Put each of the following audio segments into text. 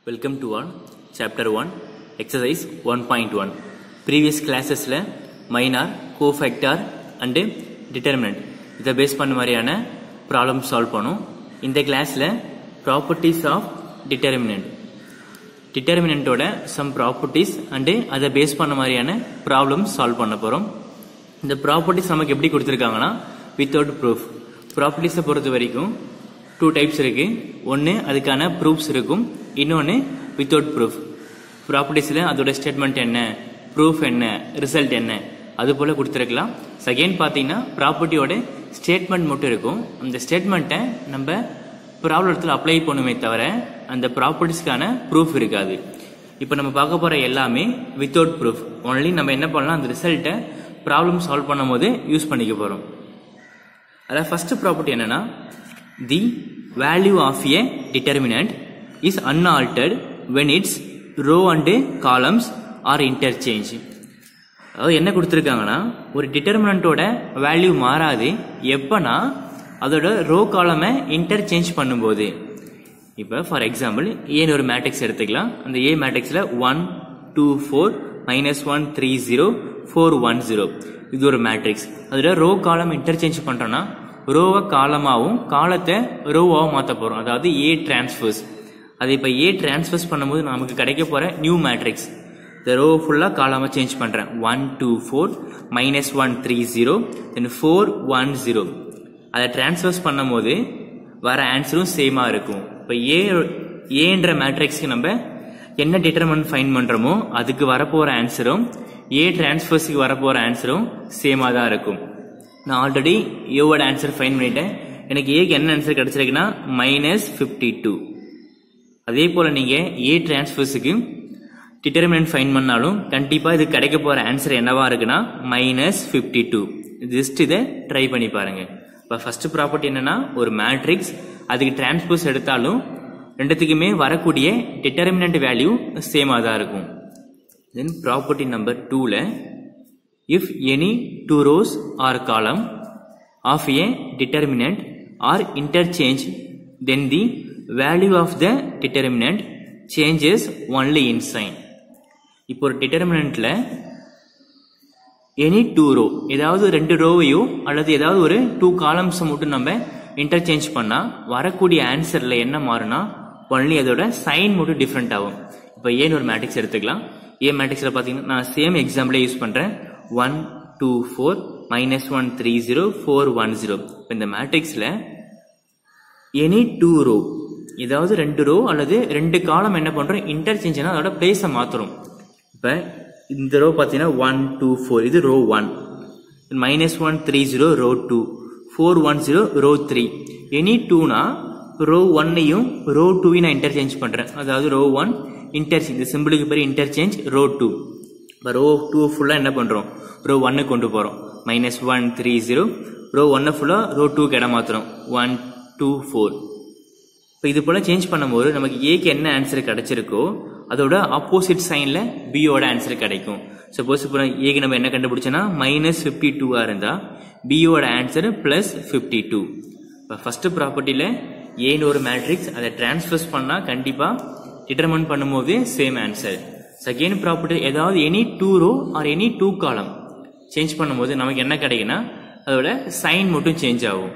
welcome to one chapter one exercise one point one previous கிளாஸஸில் minor cofactor and determinant இதை base பண்ண மாதிரியான problem solve பண்ணோம் இந்த கிளாஸில் ப்ராப்பர்ட்டிஸ் ஆஃப் டிட்டர்மினன்ட் டிட்டர்மினன்ட்டோட சம் ப்ராப்பர்ட்டிஸ் அண்டு அதை பேஸ் பண்ண மாதிரியான ப்ராப்ளம் சால்வ் பண்ண போகிறோம் இந்த ப்ராப்பர்ட்டிஸ் நமக்கு எப்படி கொடுத்துருக்காங்கன்னா வித்தவுட் ப்ரூஃப் ப்ராப்பர்ட்டிஸை பொறுத்த வரைக்கும் டூ டைப்ஸ் இருக்கு ஒன்று அதுக்கான ப்ரூஃப்ஸ் இருக்கும் இன்னொன்று வித்தவுட் ப்ரூஃப் ப்ராப்பர்ட்டிஸில் அதோட ஸ்டேட்மெண்ட் என்ன ப்ரூஃப் என்ன ரிசல்ட் என்ன அது போல் கொடுத்துருக்கலாம் செகண்ட் பார்த்தீங்கன்னா ப்ராப்பர்ட்டியோட ஸ்டேட்மெண்ட் மட்டும் இருக்கும் அந்த ஸ்டேட்மெண்ட்டை நம்ம ப்ராப்ளத்தில் அப்ளை பண்ணுமே தவிர அந்த ப்ராப்பர்ட்டிஸ்க்கான ப்ரூஃப் இருக்காது இப்போ நம்ம பார்க்க போகிற எல்லாமே வித்தவுட் ப்ரூஃப் ஒன்லி நம்ம என்ன பண்ணலாம் அந்த ரிசல்ட்டை ப்ராப்ளம் சால்வ் பண்ணும் போது யூஸ் பண்ணிக்க போகிறோம் அதாவது ஃபர்ஸ்ட் ப்ராப்பர்ட்டி என்னன்னா the value of A determinant is unaltered when its row and columns are interchange அதாவது என்ன கொடுத்துருக்காங்கன்னா ஒரு டிட்டர்மினண்ட்டோட வேல்யூ மாறாது எப்போனா அதோட ரோ காலமை இன்டர்சேஞ்ச் பண்ணும்போது இப்போ ஃபார் எக்ஸாம்பிள் ஏன்னு ஒரு மேட்ரிக்ஸ் எடுத்துக்கலாம் அந்த ஏ மேட்ரிக்ஸில் one two four minus one three zero four one zero இது ஒரு மேட்ரிக்ஸ் அதோட ரோ காலம் இன்டர்சேஞ்ச் பண்ணுறோன்னா ரோவை காலமாகவும் காலத்தை ரோவாகவும் மாற்ற போகிறோம் அதாவது ஏ டிரான்ஸ்ஃபர்ஸ் அது இப்போ ஏ டிரான்ஸ்ஃபர்ஸ் பண்ணும்போது நமக்கு கிடைக்க போகிற நியூ மேட்ரிக்ஸ் இந்த ரோ ஃபுல்லாக காலமாக சேஞ்ச் பண்ணுறேன் one two four minus one three zero then four one zero அதை டிரான்ஸ்ஃபர்ஸ் பண்ணும்போது வர ஆன்சரும் சேமாக இருக்கும் இப்போ ஏ ஏன்ற மேட்ரிக்ஸ்க்கு நம்ம என்ன டிட்டர்மெண்ட் ஃபைன் பண்ணுறோமோ அதுக்கு வரப்போகிற ஆன்சரும் ஏ டிரான்ஸ்ஃபர்ஸுக்கு வரப்போகிற ஆன்சரும் சேமாக தான் இருக்கும் நான் ஆல்ரெடி ஏவோட ஆன்சர் ஃபைன் பண்ணிட்டேன் எனக்கு ஏக்கு என்ன ஆன்சர் கிடைச்சிருக்குன்னா மைனஸ் ஃபிஃப்டி டூ அதே போல் நீங்கள் ஏ டிரான்ஸ்ஃபர்ஸுக்கு டிட்டர்மினன்ட் ஃபைன் பண்ணாலும் கண்டிப்பாக இது கிடைக்க போகிற ஆன்சர் என்னவா இருக்குன்னா மைனஸ் ஃபிஃப்டி டூ ஜஸ்ட் இதை ட்ரை பண்ணி பாருங்கள் இப்போ ஃபர்ஸ்ட் ப்ராப்பர்ட்டி என்னன்னா ஒரு மேட்ரிக்ஸ் அதுக்கு டிரான்ஸ்போஸ் எடுத்தாலும் ரெண்டுத்துக்குமே வரக்கூடிய டிட்டர்மினன்ட் வேல்யூ சேமாக தான் இருக்கும் தென் ப்ராப்பர்ட்டி நம்பர் டூவில் if any two rows or column of A determinant are interchange then the value of the determinant changes only in sign இப்போ ஒரு டிட்டர்மினன்ட்ல எனி டூ ரோ ஏதாவது ரெண்டு ரோவையோ அல்லது ஏதாவது ஒரு டூ காலம்ஸை மட்டும் நம்ம இன்டர்சேஞ்ச் பண்ணால் வரக்கூடிய ஆன்சரில் என்ன மாறுனா ஒன்லி அதோட சைன் மட்டும் டிஃப்ரெண்ட் ஆகும் இப்போ ஏன்னு ஒரு மேட்ரிக்ஸ் எடுத்துக்கலாம் ஏ மேட்ரிக்ஸில் பார்த்தீங்கன்னா நான் சேம் எக்ஸாம்பிளே யூஸ் பண்ணுறேன் one two four minus one three zero four one zero இப்போ இந்த மேட்ரிக்ஸில் எனி டூ ரோ ஏதாவது ரெண்டு ரோ அல்லது ரெண்டு காலம் என்ன பண்ணுறோம் இன்டர்சேஞ்ச்னா அதோட பிளேஸை மாற்றுறோம் இப்போ இந்த ரோ பார்த்தீங்கன்னா ஒன் டூ ஃபோர் இது row one minus one three zero row two four one zero row three any டூனா ரோ ஒன்னையும் ரோ டூவையும் நான் இன்டர்சேஞ்ச் பண்ணுறேன் அதாவது ரோ ஒன் இன்டர்சேஞ்ச் இந்த சிம்பிளுக்கு பேர் இன்டர்சேஞ்ச் ரோ டூ இப்போ ரோ டூ ஃபுல்லாக என்ன பண்ணுறோம் ரோ ஒன்னு கொண்டு போகிறோம் minus one three zero row ஒன்னை ஃபுல்லாக ரோ டூக்கு இடம் மாற்றுறோம் ஒன் டூ ஃபோர் இப்போ இது போல் சேஞ்ச் பண்ணும்போது நமக்கு ஏக்கு என்ன ஆன்சர் கிடைச்சிருக்கோ அதோட ஆப்போசிட் சைனில் பியோட ஆன்சர் கிடைக்கும் சப்போஸ் இப்போ ஏக்கு நம்ம என்ன கண்டுபிடிச்சோன்னா மைனஸ் ஃபிஃப்டி டூவாக இருந்தால் பியோட ஆன்சர் ப்ளஸ் ஃபிஃப்டி டூ இப்போ ஃபஸ்ட்டு ப்ராப்பர்ட்டியில் ஏன்னு ஒரு மேட்ரிக்ஸ் அதை டிரான்ஸ்ஃபர்ஸ் பண்ணால் கண்டிப்பாக டிட்டர்மன் பண்ணும்போது சேம் ஆன்சர் செகண்ட் ப்ராப்பர்ட்டி ஏதாவது any two row or any two column change பண்ணும்போது நமக்கு என்ன கிடைக்குன்னா அதோட சைன் மட்டும் சேஞ்ச் ஆகும்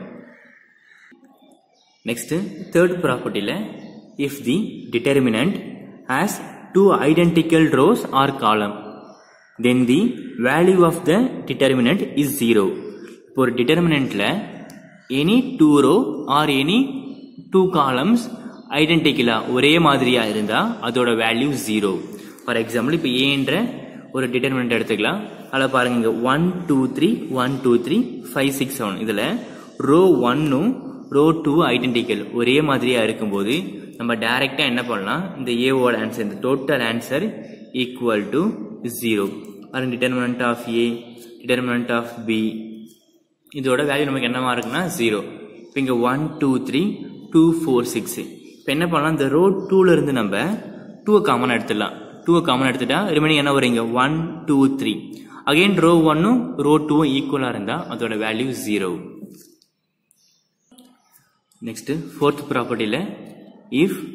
நெக்ஸ்ட் தேர்ட் ப்ராப்பர்ட்டியில் if the determinant has two identical rows or column then the value of the determinant is zero இப்போ ஒரு டிட்டர்மினன்ட்ல any two row or any two columns ஐடென்டிக்கலா ஒரே மாதிரியா இருந்தா அதோட வேல்யூ ஜீரோ ஃபார் எக்ஸாம்பிள் இப்போ ஏன்ற ஒரு டிட்டர்மினன்ட் எடுத்துக்கலாம் அதில் பாருங்க இங்க one two three one two three five six seven இதில் ரோ ஒன்னும் ரோ டூ ஐடென்டிக்கல் ஒரே மாதிரியா இருக்கும்போது நம்ம டைரக்டா என்ன பண்ணலாம் இந்த ஏவோட ஆன்சர் இந்த total answer equal to zero பாருங்க determinant of A determinant of B இதோட வேல்யூ நமக்கு என்னவா இருக்குன்னா ஜீரோ இப்போ இங்கே one two three two four six இப்போ என்ன பண்ணலாம் இந்த ரோ டூல இருந்து நம்ம டூவை காமன் எடுத்துடலாம் டூவை காமன் எடுத்துட்டா ரிமைனிங் என்ன வரும் இங்கே one two three again row ஒன்னும் ரோ டூவும் ஈக்குவலாக இருந்தால் அதோட வேல்யூ ஜீரோ நெக்ஸ்ட் ஃபோர்த் ப்ராப்பர்ட்டியில் if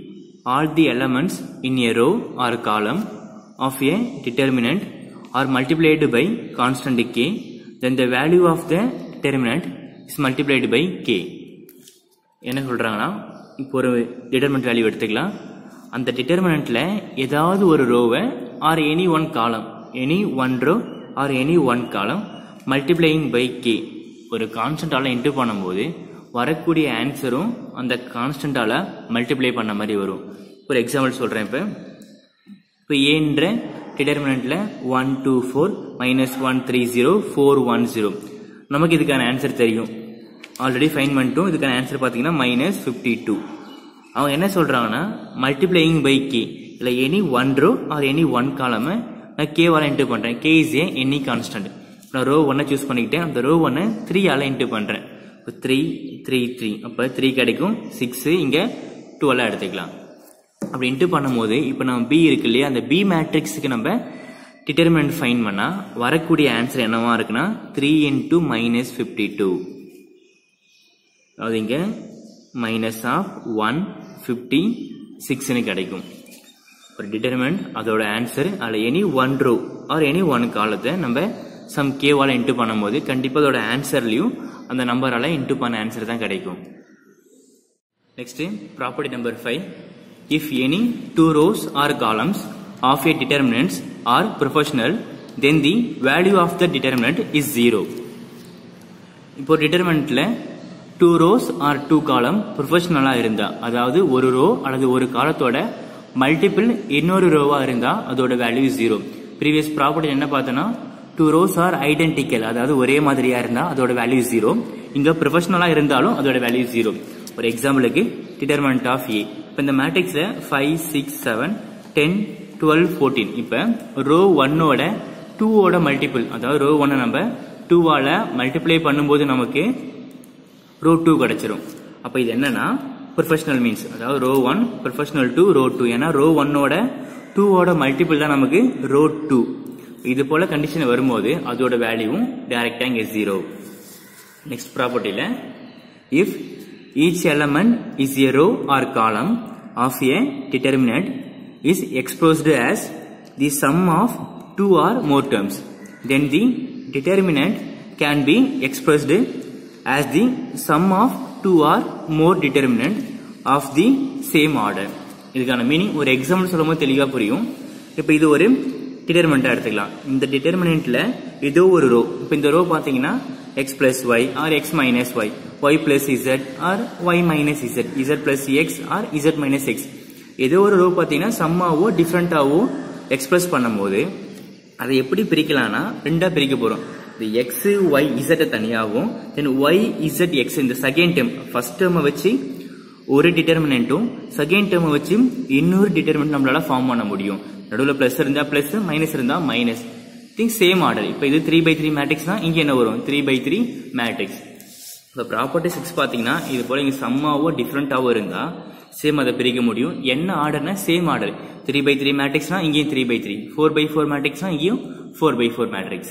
all the elements in a row or column of a determinant are multiplied by constant k then the value of the determinant is multiplied by k என்ன சொல்கிறாங்கன்னா இப்போ ஒரு determinant value எடுத்துக்கலாம் அந்த டிட்டர்மினண்ட்டில் ஏதாவது ஒரு ரோவை or any one column any one row or any one column multiplying by k ஒரு கான்ஸ்டன்டால் இன்ட்டு பண்ணும்போது வரக்கூடிய ஆன்சரும் அந்த கான்ஸ்டன்டால் மல்டிப்ளை பண்ண மாதிரி வரும் ஒரு எக்ஸாம்பிள் சொல்கிறேன் இப்போ இப்போ ஏன்ற டிட்டர்மினண்ட்டில் one two four minus one three zero four one zero நமக்கு இதுக்கான ஆன்சர் தெரியும் ஆல்ரெடி ஃபைன் பண்ணிட்டோம் இதுக்கான ஆன்சர் பார்த்தீங்கன்னா மைனஸ் ஃபிஃப்டி டூ அவங்க என்ன சொல்கிறாங்கன்னா மல்டிப்ளையிங் பை கே இல்லை any one row or any one காலமை நான் கேவால் என்ட்ரு பண்ணுறேன் k is a any constant நான் ரோ ஒன்னை சூஸ் பண்ணிக்கிட்டேன் அந்த ரோ ஒன்னை த்ரீயால் என்ட்ரு பண்ணுறேன் இப்போ த்ரீ த்ரீ த்ரீ அப்போ த்ரீ கிடைக்கும் சிக்ஸு இங்கே டுவெல்லாக எடுத்துக்கலாம் அப்படி இன்ட்டு பண்ணும்போது இப்போ நம்ம பி இருக்கு இல்லையா அந்த பி மேட்ரிக்ஸுக்கு நம்ம டிட்டர்மினன்ட் ஃபைன் பண்ணால் வரக்கூடிய ஆன்சர் என்னவா இருக்குன்னா three into minus fifty two அதாவது இங்கே மைனஸ் ஆஃப் ஒன் ஃபிஃப்டி சிக்ஸ்னு கிடைக்கும் ஒரு டிட்டர்மெண்ட் அதோட ஆன்சர் அதில் any one row or any one காலத்தை நம்ம சம் கேவால் இன்ட்டு பண்ணும்போது கண்டிப்பாக அதோட ஆன்சர்லையும் அந்த நம்பரால் இன்ட்டு பண்ண ஆன்சர் தான் கிடைக்கும் next property number five if any two rows or columns of a determinants are proportional then the value of the determinant is zero இப்போ டிட்டர்மினண்ட்டில் two rows or two column ப்ரொஃபஷனலாக இருந்தா அதாவது ஒரு ரோ அல்லது ஒரு காலத்தோட மல்டிபிள் இன்னொரு ரோவா இருந்தா அதோட வேல்யூ ஜீரோ ப்ரீவியஸ் ப்ராப்பர்ட்டி என்ன பார்த்தோன்னா டூ ரோஸ் ஆர் ஐடென்டிக்கல் அதாவது ஒரே மாதிரியா இருந்தா அதோட வேல்யூ ஜீரோ இங்க ப்ரொஃபஷனலா இருந்தாலும் அதோட வேல்யூ ஜீரோ ஒரு எக்ஸாம்பிளுக்கு டிட்டர்மெண்ட் ஆஃப் ஏ இப்போ இந்த மேட்ரிக்ஸ்ல five six seven ten twelve fourteen இப்போ ரோ ஒன்னோட டூவோட மல்டிபிள் அதாவது ரோ ஒன்னை நம்ம டூவால மல்டிப்ளை பண்ணும்போது நமக்கு ரோ டூ கிடைச்சிரும் அப்போ இது என்னன்னா ப்ரொஃபஷனல் மீன்ஸ் அதாவது row one proportional two row two ஏன்னா ரோ ஒன்னோட டூவோட மல்டிபிள் தான் நமக்கு ரோ டூ இது போல கண்டிஷன் வரும்போது அதோட வேல்யூவும் டைரக்டா இங்க ஜீரோ நெக்ஸ்ட் ப்ராப்பர்ட்டியில if each element is a row or column of a determinant is expressed as the sum of two or more terms then the determinant can be expressed as the sum of two or more determinant of the same order இதுக்கான meaning ஒரு example சொல்லும்போது தெளிவாக புரியும் இப்போ இது ஒரு டிட்டர்மெண்ட்டாக எடுத்துக்கலாம் இந்த டிட்டர்மினண்ட்ல ஏதோ ஒரு ரோ இப்போ இந்த ரோ பார்த்தீங்கன்னா x plus y or x minus y y plus z or y minus z z plus x or z minus x ஏதோ ஒரு ரோ பார்த்தீங்கன்னா சம்மாவோ டிஃப்ரெண்ட்டாவோ எக்ஸ்பிரஸ் பண்ணும்போது அதை எப்படி பிரிக்கலாம்னா ரெண்டா பிரிக்க போறோம் இந்த எக்ஸ் ஒய் இசட்டை தனியாகவும் தென் ஒய் இசட் எக்ஸ் இந்த செகண்ட் டேர்ம் ஃபர்ஸ்ட் டேர்மை வச்சு ஒரு டிட்டர்மினன்ட்டும் செகண்ட் டேர்மை வச்சு இன்னொரு டிட்டர்மினன்ட் நம்மளால ஃபார்ம் பண்ண முடியும் நடுவில் பிளஸ் இருந்தா பிளஸ் மைனஸ் இருந்தா மைனஸ் திங்க் சேம் ஆர்டர் இப்போ இது த்ரீ பை த்ரீ மேட்ரிக்ஸ்னா இங்கே என்ன வரும் த்ரீ பை த்ரீ மேட்ரிக்ஸ் இப்போ ப்ராப்பர்ட்டி சிக்ஸ் பார்த்தீங்கன்னா இது போல இங்கே சம்மாவோ டிஃப்ரெண்ட்டாவோ இருந்தா சேம் அதை பிரிக்க முடியும் என்ன ஆர்டர்னா same order three by three மேட்ரிக்ஸ்னா இங்கேயும் three by three four by four மேட்ரிக்ஸ்னா இங்கேயும் four by four matrix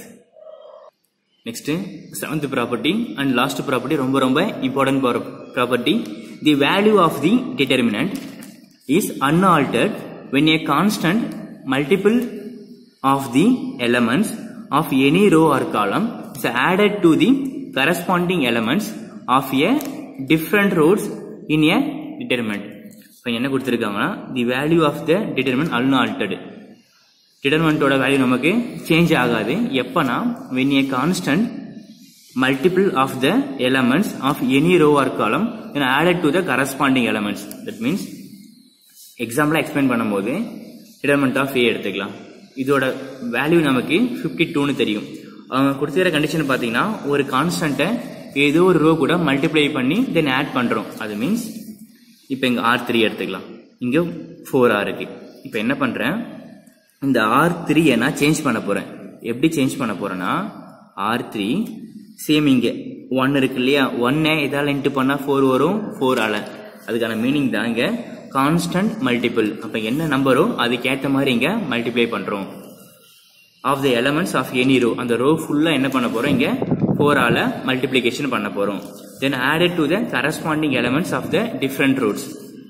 next seventh property and last property ரொம்ப ரொம்ப important property the value of the determinant is unaltered when a constant multiple of the elements of any row or column is added to the corresponding elements of a different rows in a determinant இப்போ என்ன கொடுத்துருக்காங்கன்னா தி value of the determinant unaltered டிட்டர்மெண்ட்டோட value நமக்கு change ஆகாது எப்பனா when a constant multiple of the elements of any row or column then added to the corresponding elements that means எக்ஸாம்பிளாக explain பண்ணும்போது determinant of A எடுத்துக்கலாம் இதோட value நமக்கு fifty டூன்னு தெரியும் அவங்க கொடுத்துக்கிற கண்டிஷன் பார்த்தீங்கன்னா ஒரு கான்ஸ்டன்ட்டை ஏதோ ஒரு ரோ கூட மல்டிப்ளை பண்ணி தென் ஆட் பண்ணுறோம் அது மீன்ஸ் இப்போ இங்கே ஆர் த்ரீ எடுத்துக்கலாம் இங்கே ஃபோர் ஆர் இருக்கு இப்போ என்ன பண்ணுறேன் இந்த ஆர் த்ரீயை நான் சேஞ்ச் பண்ண போகிறேன் எப்படி சேஞ்ச் பண்ண போகிறேன்னா ஆர் த்ரீ சேம் இங்கே ஒன் இருக்கு இல்லையா ஒன்னை எதால் இன்ட்டு பண்ணால் ஃபோர் வரும் ஃபோர் ஆல அதுக்கான மீனிங் தான் இங்கே கான்ஸ்டன்ட் மல்டிபிள் அப்போ என்ன நம்பரோ அதுக்கேற்ற மாதிரி இங்கே மல்டிப்ளை பண்ணுறோம் of the elements of any row அந்த ரோ ஃபுல்லாக என்ன பண்ண போகிறோம் இங்கே ஃபோரால் மல்டிப்ளிகேஷன் பண்ண போகிறோம் then added to the corresponding elements of the different rows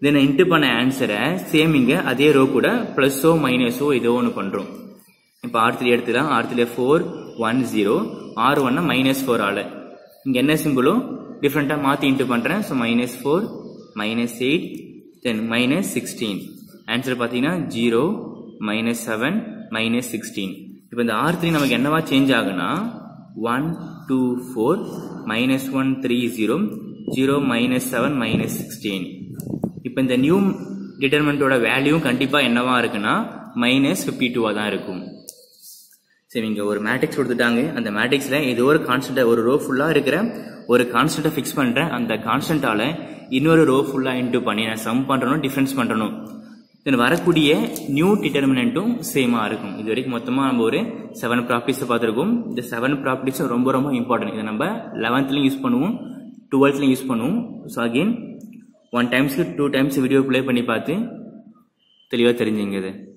then into பண்ண ஆன்சரை சேம் இங்கே அதே ரோ கூட ப்ளஸ்ஸோ மைனஸோ ஏதோ ஒன்று பண்ணுறோம் இப்போ ஆர் த்ரீ எடுத்துக்கலாம் R three four one zero R ஒன்னா மைனஸ் ஃபோர் ஆல இங்கே என்ன சிம்பிளோ டிஃப்ரெண்ட்டாக மாற்றி இன்ட்டு பண்ணுறேன் so minus four minus eight then minus sixteen answer பார்த்தீங்கன்னா zero minus seven minus sixteen இப்போ இந்த ஆர் த்ரீ நமக்கு என்னவா சேஞ்ச் ஆகுனா one two four minus one three zero zero minus seven minus sixteen இப்போ இந்த நியூ டிட்டர்மெண்ட்டோட வேல்யூ கண்டிப்பாக என்னவா இருக்குன்னா மைனஸ் ஃபிஃப்டி டூவாக தான் இருக்கும் சரி இங்கே ஒரு மேட்ரிக்ஸ் கொடுத்துட்டாங்க அந்த மேட்ரிக்ஸில் ஏதோ ஒரு கான்ஸ்டன்ட்டை ஒரு ரோ ஃபுல்லாக இருக்கிற ஒரு கான்ஸ்டன்ட்டை ஃபிக்ஸ் பண்ணுறேன் அந்த கான்ஸ்டன்ட்டால இன்னொரு ரோ ஃபுல்லாக இன்ட்டு பண்ணி நான் சம் பண்ணுறணும் டிஃப்ரென்ஸ் பண்ணுறணும் தென் வரக்கூடிய நியூ டிட்டர்மினண்ட்டும் சேமாக இருக்கும் இது வரைக்கும் மொத்தமாக நம்ம ஒரு செவன் ப்ராப்பர்ட்டிஸை பார்த்துருக்கோம் இந்த செவன் ப்ராப்பர்ட்டிஸும் ரொம்ப ரொம்ப இம்பார்ட்டன்ட் இதை நம்ம லெவன்த்லையும் யூஸ் பண்ணுவோம் டுவெல்த்லையும் யூஸ் பண்ணுவோம் ஸோ அகெயின் ஒன் டைம்ஸ்க்கு டூ டைம்ஸ் வீடியோ ப்ளே பண்ணி பார்த்து தெளிவாக தெரிஞ்சுங்க இது